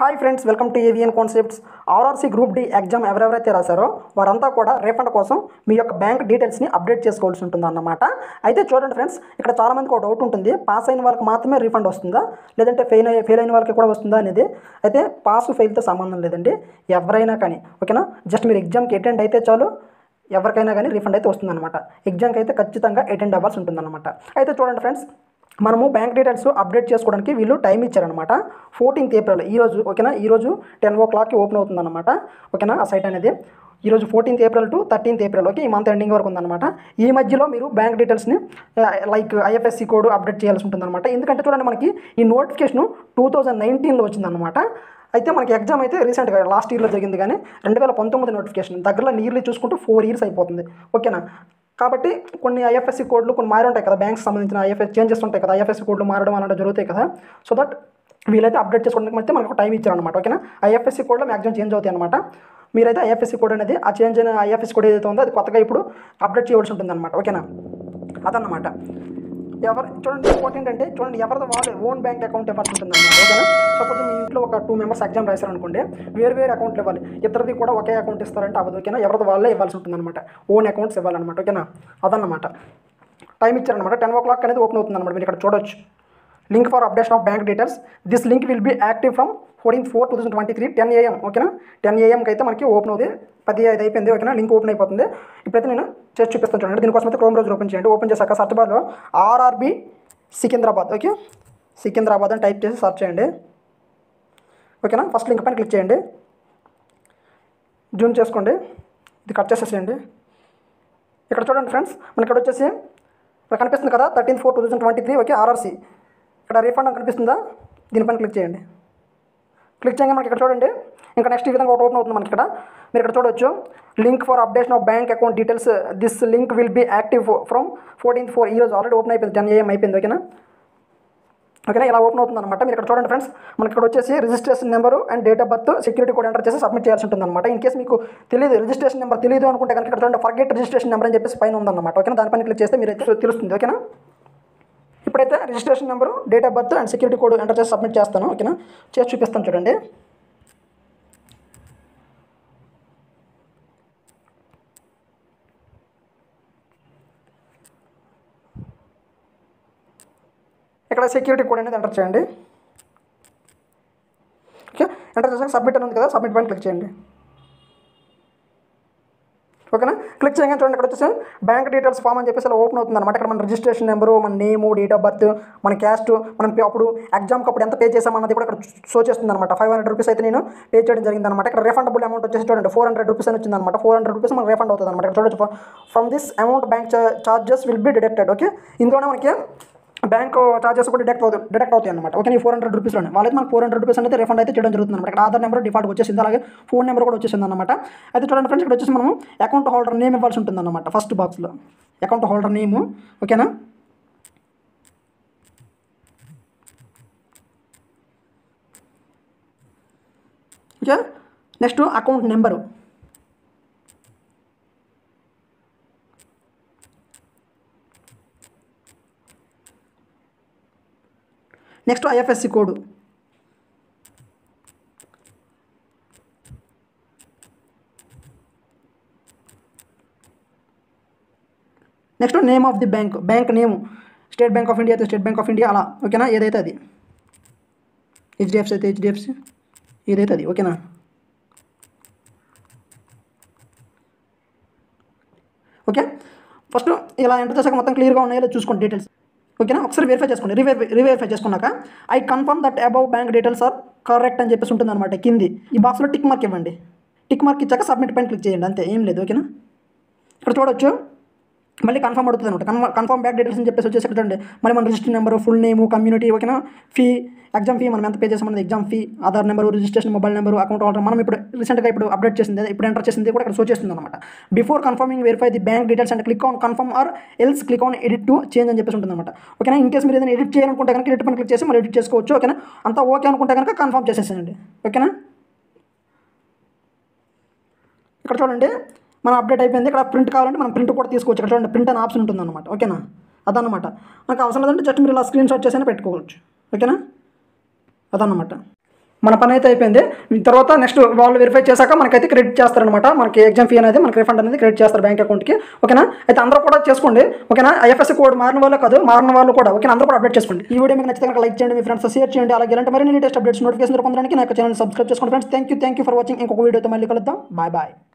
hi friends welcome to AVN concepts RRC group D exam ఎవరెవరైతే రాశారో వారంతా కూడా రీఫండ్ కోసం మీ యొక్క బ్యాంక్ డీటెయిల్స్ని అప్డేట్ చేసుకోవాల్సి ఉంటుంది అన్నమాట అయితే చూడండి ఫ్రెండ్స్ ఇక్కడ చాలామందికి ఒక డౌట్ ఉంటుంది పాస్ అయిన వాళ్ళకి మాత్రమే రీఫండ్ వస్తుందా లేదంటే ఫెయిల్ అయ్యే ఫెయిల్ అయిన వాళ్ళకి కూడా వస్తుందా అనేది అయితే పాస్ ఫెయిల్తో సంబంధం లేదండి ఎవరైనా కానీ ఓకేనా జస్ట్ మీరు ఎగ్జామ్కి అటెండ్ అయితే చాలు ఎవరికైనా కానీ రీఫండ్ అయితే వస్తుందన్నమాట ఎగ్జామ్కి అయితే ఖచ్చితంగా అటెండ్ అవ్వాల్సి ఉంటుందన్నమాట అయితే చూడండి ఫ్రెండ్స్ మనము బ్యాంక్ డీటెయిల్స్ అప్డేట్ చేసుకోవడానికి వీళ్ళు టైం ఇచ్చారనమాట ఫోర్టీన్త్ ఏప్రిల్ ఈరోజు ఓకేనా ఈరోజు టెన్ ఓ క్లాక్కి ఓపెన్ అవుతుందన్నమాట ఓకేనా ఆ సైట్ అనేది ఈరోజు fourteenth April to thirteenth April okay ఈ మంత్ ఎండింగ్ వరకు ఉందన్నమాట ఈ మధ్యలో మీరు బ్యాంక్ డీటెయిల్స్ని లైక్ ఐఎఫ్ఎస్సి కోడ్ అప్డేట్ చేయాల్సి ఉంటుందన్నమాట ఎందుకంటే చూడండి మనకి ఈ నోటిఫికేషన్ టూ థౌజండ్ నైన్టీన్లో వచ్చిందన్నమాట అయితే మనకి ఎగ్జామ్ అయితే రీసెంట్గా లాస్ట్ ఇయర్లో జరిగింది కానీ రెండు వేల పంతొమ్మిది నోటిఫికేషన్ దగ్గరలో నియర్లీ చూసుకుంటూ ఫోర్ ఇయర్స్ అయిపోతుంది ఓకేనా కాబట్టి కొన్ని ఐఎఫ్ఎస్సి కోడ్లు కొన్ని మారి ఉంటాయి కదా బ్యాంక్స్ సంబంధించిన ఐఎఫ్ఎస్ చేంజెస్ ఉంటాయి కదా ఐఎఫ్ఎస్సి కోడ్లు మారడం అలాంటి జరుగుతాయి కదా సో దట్ వీలైతే అప్డేట్ చేసుకోవడానికి అయితే మనకు టైం ఇచ్చారనమాట ఓకేనా ఐఎఫ్ఎస్సి కోడ్లో మ్యాక్సిమం చేంజ్ అవుతాయి అనమాట మీరైతే ఐఎఫ్ఎస్సి కోడ్ అనేది ఆ చేంజ్ అయిన ఐఎఫ్ఎస్సి కోడ్ ఏదైతే ఉందో అది కొత్తగా ఇప్పుడు అప్డేట్ చేయవలసి ఉంటుంది అనమాట ఓకేనా అదన్నమాట ఎవరు చూడండి ఇంపార్టెంట్ అంటే చూడండి ఎవరిది వాళ్ళే ఓన్ బ్యాంక్ అకౌంట్ ఇవ్వాల్సి ఉంటుంది అనమాట ఓకేనా సపోజ్ మీ ఇంట్లో ఒక టూ మెంబర్స్ ఎగ్జామ్ రాశారు అనుకోండి వేరు వేరు అకౌంట్లు ఇవ్వాలి ఇద్దరిది కూడా ఒకే అకౌంట్ ఇస్తారంటే అవ్వదు ఓకేనా ఎవరిది వాళ్ళే ఇవ్వాల్సి ఉంటుంది అనమాట ఓన్ అకౌంట్స్ ఇవ్వాలన్నమాట ఓకేనా అదన్నమాట టైం ఇచ్చారనమాట టెన్ ఓ క్లాక్ అనేది ఓపెన్ అవుతుంది అనమాట మీరు ఇక్కడ చూడొచ్చు link for updation of bank details this link will be active from fourteen four two thousand twenty three ten AM ఓకేనా టెన్ ఏఎంకి అయితే మనకి ఓపెన్ అవుతుంది పది ఐదు అయిపోయింది ఓకేనా లింక్ ఓపెన్ అయిపోతుంది ఇప్పుడైతే నేను చేసి చూపిస్తాను చూడండి దీనికోసం అయితే క్రోమ్ రోజు ఓపెన్ చేయండి ఓపెన్ చేశాక సర్చ్ బార్లో ఆర్ఆర్బి సికింద్రాబాద్ ఓకే సికింద్రాబాద్ అని టైప్ చేసి సర్చ్ చేయండి ఓకేనా ఫస్ట్ లింక్ పైన క్లిక్ చేయండి జూమ్ చేసుకోండి ఇది కట్ చేసేసేయండి ఇక్కడ చూడండి ఫ్రెండ్స్ మనకి ఇక్కడ వచ్చేసి ఇక్కడ కనిపిస్తుంది కదా thirteen four two thousand twenty three okay RRC ఇక్కడ రీఫండ్ అని కనిపిస్తుందా దీనిపైన క్లిక్ చేయండి క్లిక్ చేయగా మనకి ఇక్కడ చూడండి ఇంకా నెక్స్ట్ ఈ విధంగా ఒకటి ఓపెన్ అవుతుంది మనకి ఇక్కడ మీరు ఇక్కడ చూడొచ్చు link for updation of bank account details this link will be active from fourteenth four ఈ రోజు ఆల్రెడీ ఓపెన్ అయిపోయింది టెన్ ఏఎం అయిపోయింది ఓకేనా ఓకేనా ఇలా ఓపెన్ అవుతుంది అనమాట మీరు ఇక్కడ చూడండి ఫ్రెండ్స్ మనకి ఇక్కడ వచ్చేసి registration number and date of birth security code enter చేసి సబ్మిట్ చేయాల్సి ఉంటుంది అనమాట ఇన్ కేసు మీకు తెలియదు రిజిస్ట్రేషన్ నెంబర్ తెలియదు అనుకుంటే కనుక ఇక్కడ చూడండి ఫర్గెట్ రిజిస్ట్రేషన్ నెంబర్ అని చెప్పేసి పైన ఉందన్నమాట ఓకేనా దానిపైన క్లిక్ చేస్తే మీరు అయితే తెలుస్తుంది ఓకేనా ఇప్పుడైతే registration number date of birth and security code enter చేసి సబ్మిట్ చేస్తాను ఓకేనా చేసి చూపిస్తాను చూడండి ఇక్కడ సెక్యూరిటీ కోడ్ అనేది ఎంటర్ చేయండి ఓకే ఎంటర్ చేసాక సబ్మిట్ అని ఉంది కదా సబ్మిట్ పైన క్లిక్ చేయండి ఓకేనా క్లిక్ చేయగానే చూడండి ఇక్కడ వచ్చేసి బ్యాంక్ డీటెయిల్స్ ఫామ్ అని చెప్పేసి ఇలా ఓపెన్ అవుతుంది అనమాట ఇక్కడ మన రిజిస్ట్రేషన్ నెంబరు మన నేము డేట్ ఆఫ్ బర్త్ మన క్యాస్ట్ మనం పే- అప్పుడు ఎగ్జామ్కి అప్పుడు ఎంత పే చేసామన్నది కూడా ఇక్కడ షో చేస్తుంది అనమాట ఫైవ్ హండ్రెడ్ రూపీస్ అయితే నేను పే చేయడం జరిగింది అనమాట ఇక్కడ రిఫండబుల్ అమౌంట్ వచ్చేసి చూడండి ఫోర్ హండ్రెడ్ రూపీస్ అని వచ్చింది అనమాట ఫోర్ హండ్రెడ్ రూపీస్ మనకు రిఫండ్ అవుతుంది అనమాట ఇక్కడ చూడొచ్చు from this amount bank charges will be deducted okay ఇందులోనే మనకి బ్యాంక్ చార్జెస్ కూడా డిడక్ట్ అవుతాయి డిడక్ట్ అవుతాయి అనమాట ఓకే ఫోర్ హండ్రెడ్ రూపీస్లోనే వాళ్ళైతే మనకు ఫోర్ హండ్రెడ్ రూపీస్ అనేది రిఫండ్ అయితే చేయడం జరుగుతుంది అనమాట ఇక్కడ ఆధార్ నెంబర్ డిఫాల్ట్ వచ్చేసింది అలాగే ఫోన్ నెంబర్ కూడా వచ్చేసింది అనమాట అయితే చూడండి ఫ్రెండ్స్ ఇక్కడ వచ్చేసి మనం అకౌంట్ హోల్డర్ నేమ్ ఇవ్వాల్సి ఉంటుంది అనమాట ఫస్ట్ బాక్స్లో అకౌంట్ హోల్డర్ నేము ఓకేనా okay next account number next IFSC code next name of the bank bank name State Bank of India అయితే స్టేట్ బ్యాంక్ ఆఫ్ ఇండియా అలా ఓకేనా ఏదైతే అది హెచ్డిఎఫ్సి అయితే హెచ్డిఎఫ్సి ఏదైతే అది ఓకేనా ఓకే ఫస్ట్ ఇలా ఎంటర్ చేసాక మొత్తం క్లియర్గా ఉన్నాయో లేదో చూసుకోండి డీటెయిల్స్ ఓకేనా ఒకసారి వెరిఫై చేసుకోండి రివే రివెరిఫై చేసుకున్నాక I confirm that above bank details are correct అని చెప్పేసి ఉంటుంది అనమాట కింది ఈ బాక్స్లో టిక్ మార్క్ ఇవ్వండి టిక్ మార్క్ ఇచ్చాక సబ్మిట్ పైన క్లిక్ చేయండి అంతే ఏం లేదు ఓకేనా ఇక్కడ చూడొచ్చు మళ్ళీ కన్ఫర్మ్ అడుగుతుంది అనమాట కన్ఫర్మ్ కన్ఫర్మ్ బ్యాక్ డీటెయిల్స్ అని చెప్పేసి వచ్చేసి ఇక్కడ చూడండి మళ్ళీ మన register number full name community ఓకేనా ఫీ ఎగ్జామ్ ఫీ మనం ఎంత పే చేసామన్నది exam fee Aadhaar number registration mobile number account order మనం ఇప్పుడు రీసెంట్గా ఇప్పుడు అప్డేట్ చేసింది ఇప్పుడు ఎంటర్ చేసింది కూడా ఇక్కడ షో చేస్తుంది అనమాట before confirming verify the bank details and click on confirm or else click on edit to change అని చెప్పేసి ఉంటుంది అనమాట ఓకేనా ఇన్ కేసు మీరు ఏదైనా ఎడిట్ చేయాలనుకుంటే కనుక ఎడిట్ పని క్లిక్ చేసి మళ్ళీ ఎడిట్ చేసుకోవచ్చు ఓకేనా అంతా ఓకే అనుకుంటే కనుక కన్ఫర్మ్ చేసేసేయండి ఓకేనా ఇక్కడ చూడండి మనం అప్డేట్ అయిపోయింది ఇక్కడ ప్రింట్ కావాలంటే మనం ప్రింట్ కూడా తీసుకోవచ్చు ఇక్కడ చూడండి ప్రింట్ అనే ఆప్షన్ ఉంటుంది అనమాట ఓకేనా అదన్నమాట మనకు అవసరం లేదంటే జస్ట్ మీరు ఇలా స్క్రీన్ షాట్ చేసైనా పెట్టుకోవచ్చు ఓకేనా అదన్నమాట మన పని అయితే అయిపోయింది తర్వాత నెక్స్ట్ వాళ్ళు వెరిఫై చేశాక మనకైతే క్రెడిట్ చేస్తారనమాట మనకి ఎగ్జామ్ ఫీ అనేది మనకి రిఫండ్ అనేది క్రెడిట్ చేస్తారు బ్యాంక్ అకౌంట్కి ఓకేనా అయితే అందరూ కూడా చేసుకోండి ఓకేనా ఐఎఫ్ఎస్సి కోడ్ మారిన వాళ్ళు కాదు మారిన వాళ్ళు కూడా ఓకేనా అందరూ కూడా అప్డేట్ చేసుకోండి ఈ వీడియో మీకు నచ్చితే కనుక లైక్ చేయండి మీ ఫ్రెండ్స్ షేర్ చేయండి అలాగే ఇలాంటి మరిన్ని లేటెస్ట్ అప్డేట్స్ నోటిఫికేషన్ పొందడానికి నా యొక్క ఛానల్ సబ్స్క్రైబ్ చేసుకోండి friends thank you thank you for watching ఇంకొక వీడియోతో మళ్ళీ కలుద్దాం బాయ్ బాయ్